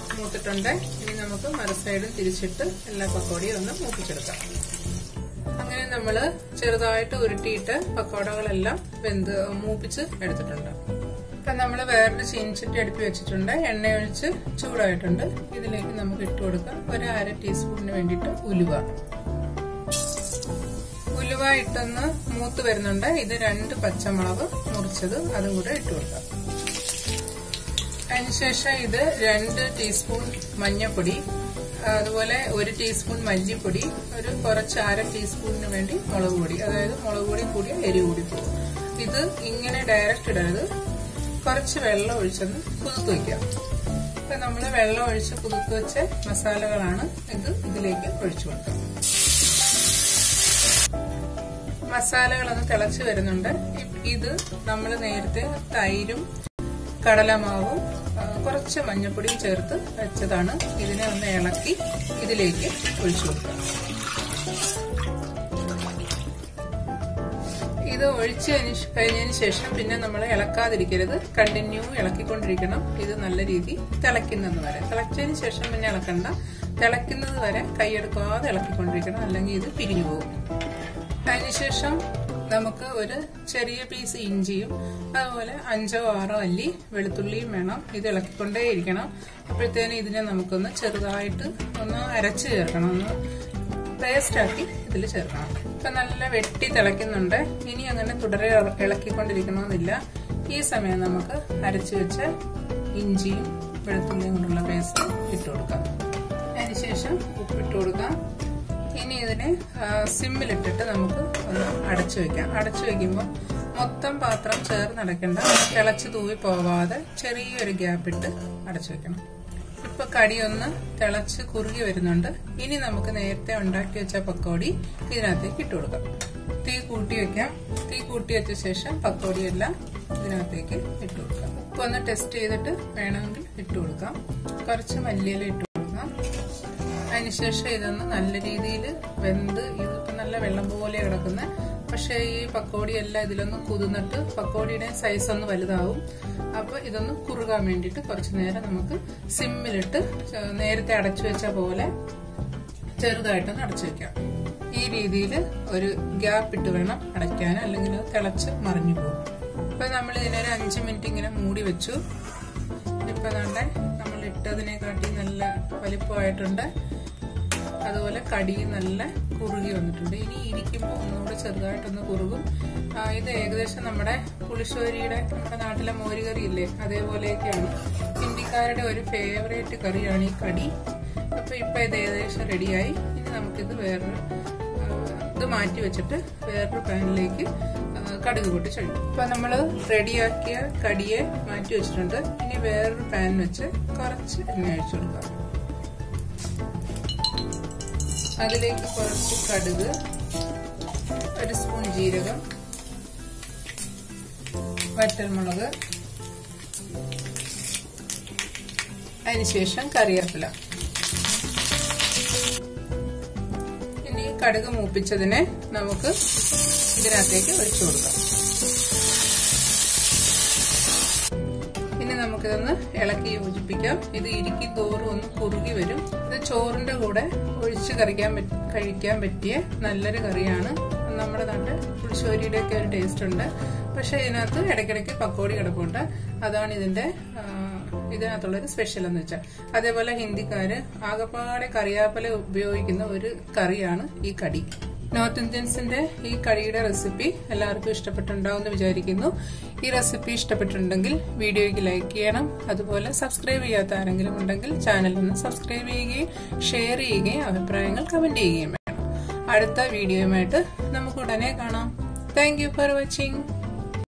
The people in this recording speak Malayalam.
മൂത്തിട്ടുണ്ട് ഇനി നമുക്ക് മറു സൈഡും തിരിച്ചിട്ട് എല്ലാ പക്കോടിയും ഒന്ന് മൂപ്പിച്ചെടുക്കാം അങ്ങനെ നമ്മൾ ചെറുതായിട്ട് ഉരുട്ടിയിട്ട് പക്കോടകളെല്ലാം വെന്ത് മൂപ്പിച്ച് എടുത്തിട്ടുണ്ട് ഇപ്പൊ നമ്മൾ വേറൊരു ചീനിച്ചട്ടി അടുപ്പി വെച്ചിട്ടുണ്ട് എണ്ണ ഒഴിച്ച് ചൂടായിട്ടുണ്ട് ഇതിലേക്ക് നമുക്ക് ഇട്ട് കൊടുക്കാം ഒരു അര ടീസ്പൂണിന് വേണ്ടിയിട്ട് ഉലുവ ഉലുവ ഇട്ടൊന്ന് മൂത്ത് വരുന്നുണ്ട് ഇത് രണ്ട് പച്ചമുളക് മുറിച്ചത് അതും കൂടെ ഇട്ട് കൊടുക്കാം അതിനുശേഷം ഇത് രണ്ട് ടീസ്പൂൺ മഞ്ഞൾപ്പൊടി അതുപോലെ ഒരു ടീസ്പൂൺ മല്ലിപ്പൊടി ഒരു കുറച്ച് അര ടീസ്പൂണിന് വേണ്ടി മുളക് പൊടി അതായത് മുളക് പൊടി കൂടിയ എരി കൂടി പോകും ഇത് ഇങ്ങനെ ഡയറക്റ്റ് ഇടരുത് കുറച്ച് വെള്ളം ഒഴിച്ചൊന്ന് കുതിർത്ത് വയ്ക്കാം ഇപ്പൊ നമ്മൾ വെള്ളം ഒഴിച്ച് കുതിർത്ത് വെച്ച മസാലകളാണ് ഇത് ഇതിലേക്ക് ഒഴിച്ചു കൊടുക്കാം മസാലകളൊന്ന് തിളച്ച് വരുന്നുണ്ട് ഇത് നമ്മൾ നേരത്തെ തൈരും കടലമാവും കുറച്ച് മഞ്ഞൾപ്പൊടിയും ചേർത്ത് വെച്ചതാണ് ഇതിനെ ഒന്ന് ഇളക്കി ഇതിലേക്ക് ഒഴിച്ചു കൊടുക്കുക ഇത് ഒഴിച്ച് കഴിഞ്ഞതിന് ശേഷം പിന്നെ നമ്മൾ ഇളക്കാതിരിക്കരുത് കണ്ടിന്യൂ ഇളക്കിക്കൊണ്ടിരിക്കണം ഇത് നല്ല രീതി തിളയ്ക്കുന്നത് വരെ തിളച്ചതിന് ശേഷം പിന്നെ ഇളക്കണ്ട തിളയ്ക്കുന്നത് വരെ കൈയെടുക്കാതെ ഇളക്കിക്കൊണ്ടിരിക്കണം അല്ലെങ്കിൽ ഇത് പിരിഞ്ഞു പോകും അതിനുശേഷം നമുക്ക് ഒരു ചെറിയ പീസ് ഇഞ്ചിയും അതുപോലെ അഞ്ചോ ആറോ അല്ലി വെളുത്തുള്ളിയും വേണം ഇത് ഇളക്കിക്കൊണ്ടേയിരിക്കണം അപ്പോഴത്തേനും ഇതിനെ നമുക്കൊന്ന് ചെറുതായിട്ട് ഒന്ന് അരച്ച് ചേർക്കണം ഒന്ന് പേസ്റ്റാക്കി ഇതിൽ ചേർക്കണം ഇപ്പൊ നല്ല വെട്ടി തിളയ്ക്കുന്നുണ്ട് ഇനി അങ്ങനെ തുടരെ ഇളക്കിക്കൊണ്ടിരിക്കണമെന്നില്ല ഈ സമയം നമുക്ക് അരച്ചു വെച്ച ഇഞ്ചിയും വെളുത്തുള്ളിയും കൊണ്ടുള്ള പേസ്റ്റ് ഇട്ട് കൊടുക്കാം അതിനുശേഷം ഉപ്പിട്ട് കൊടുക്കാം ഇനി ഇതിനെ സിമ്മിലിട്ടിട്ട് നമുക്ക് ഒന്ന് അടച്ചു വെക്കാം അടച്ചു വെക്കുമ്പോൾ മൊത്തം പാത്രം ചേർന്നടയ്ക്കേണ്ട തിളച്ച് തൂവി പോവാതെ ചെറിയൊരു ഗ്യാപ്പ് ഇട്ട് അടച്ചു വെക്കണം ഇപ്പൊ കടിയൊന്ന് തിളച്ച് കുറുകി വരുന്നുണ്ട് ഇനി നമുക്ക് നേരത്തെ ഉണ്ടാക്കി വെച്ച പക്കോടി ഇതിനകത്തേക്ക് ഇട്ട് കൊടുക്കാം തീ കൂട്ടി വെക്കാം തീ കൂട്ടി വെച്ച ശേഷം പക്കോടി എല്ലാം ഇതിനകത്തേക്ക് ഇട്ട് കൊടുക്കാം ഉപ്പ് ഒന്ന് ടെസ്റ്റ് ചെയ്തിട്ട് വേണമെങ്കിൽ ഇട്ട് കൊടുക്കാം കുറച്ച് മല്ലിയില ഇട്ട് കൊടുക്കാം അതിനുശേഷം ഇതൊന്ന് നല്ല രീതിയിൽ വെന്ത് ഇതിപ്പോ നല്ല വെള്ളം പോലെ കിടക്കുന്ന പക്ഷെ ഈ പക്കോടി എല്ലാം ഇതിലൊന്ന് കുതിർന്നിട്ട് പക്കോടിയുടെ സൈസ് ഒന്ന് വലുതാവും അപ്പൊ ഇതൊന്ന് കുറുകാൻ വേണ്ടിയിട്ട് കുറച്ചു നേരം നമുക്ക് സിമ്മിലിട്ട് നേരത്തെ അടച്ചു വെച്ച പോലെ ചെറുതായിട്ടൊന്ന് അടച്ചു വെക്കാം ഈ രീതിയിൽ ഒരു ഗ്യാപ്പ് ഇട്ട് വേണം അടയ്ക്കാൻ അല്ലെങ്കിൽ അത് തിളച്ച് മറിഞ്ഞു പോകും ഇപ്പൊ നമ്മൾ ഇതിനൊരു അഞ്ച് മിനിറ്റ് ഇങ്ങനെ മൂടി വെച്ചു ഇപ്പൊ നമ്മുടെ നമ്മൾ ഇട്ടതിനെക്കാട്ടി നല്ല വലിപ്പമായിട്ടുണ്ട് അതുപോലെ കടി നല്ല കുറുകി വന്നിട്ടുണ്ട് ഇനി ഇരിക്കുമ്പോൾ ഒന്നുകൂടെ ചെറുതായിട്ടൊന്ന് കുറുകും ഇത് ഏകദേശം നമ്മുടെ പുളിശ്ശേരിയുടെ നമ്മുടെ നാട്ടിലെ മോരുകറി ഇല്ലേ അതേപോലെയൊക്കെയാണ് ഹിന്ദിക്കാരുടെ ഒരു ഫേവറേറ്റ് കറിയാണ് ഈ കടി അപ്പൊ ഇപ്പൊ ഇത് ഏകദേശം റെഡിയായി ഇനി നമുക്കിത് വേറൊരു ഇത് മാറ്റി വെച്ചിട്ട് വേറൊരു പാനിലേക്ക് കടുക് പൊട്ടിച്ചൊഴിക്കും ഇപ്പൊ നമ്മൾ റെഡിയാക്കിയ കടിയെ മാറ്റി വെച്ചിട്ടുണ്ട് ഇനി വേറൊരു പാൻ വെച്ച് കുറച്ച് എണ്ണ ഒഴിച്ചു കൊടുക്കാം അതിലേക്ക് കുറച്ച് കടുക് ഒരു സ്പൂൺ ജീരകം വറ്റൽമുളക് അതിനുശേഷം കറിവേപ്പില ഇനി കടുക് മൂപ്പിച്ചതിനെ നമുക്ക് ഇതിനകത്തേക്ക് ഒഴിച്ചു കൊടുക്കാം ഇനി നമുക്കിതൊന്ന് ഇളക്കി യോജിപ്പിക്കാം ഇത് ഇരിക്കി തോറും ഒന്ന് കുറുകി വരും ഇത് ചോറിന്റെ കൂടെ ഒഴിച്ച് കറിക്കാൻ കഴിക്കാൻ പറ്റിയ നല്ലൊരു കറിയാണ് നമ്മുടെ നാട്ടിൽ പുളിശ്ശേരിയുടെ ഒക്കെ ഒരു ടേസ്റ്റ് ഉണ്ട് പക്ഷെ ഇതിനകത്ത് ഇടയ്ക്കിടയ്ക്ക് പക്കോടി കിടപ്പുണ്ട് അതാണ് ഇതിന്റെ ഇതിനകത്തുള്ളൊരു സ്പെഷ്യൽ എന്ന് വെച്ചാൽ അതേപോലെ ഹിന്ദിക്കാര് ആകപ്പാടെ കറിയാപ്പല ഉപയോഗിക്കുന്ന ഒരു കറിയാണ് ഈ കടി നോർത്ത് ഇന്ത്യൻസിന്റെ ഈ കടിയുടെ റെസിപ്പി എല്ലാവർക്കും ഇഷ്ടപ്പെട്ടുണ്ടാവും എന്ന് വിചാരിക്കുന്നു ഈ റെസിപ്പി ഇഷ്ടപ്പെട്ടിട്ടുണ്ടെങ്കിൽ വീഡിയോയ്ക്ക് ലൈക്ക് ചെയ്യണം അതുപോലെ സബ്സ്ക്രൈബ് ചെയ്യാത്ത ആരെങ്കിലും ഉണ്ടെങ്കിൽ ചാനൽ ഒന്ന് സബ്സ്ക്രൈബ് ചെയ്യുകയും ഷെയർ ചെയ്യുകയും അഭിപ്രായങ്ങൾ കമന്റ് ചെയ്യുകയും വേണം അടുത്ത വീഡിയോയുമായിട്ട് നമുക്ക് ഉടനെ കാണാം താങ്ക് ഫോർ വാച്ചിങ്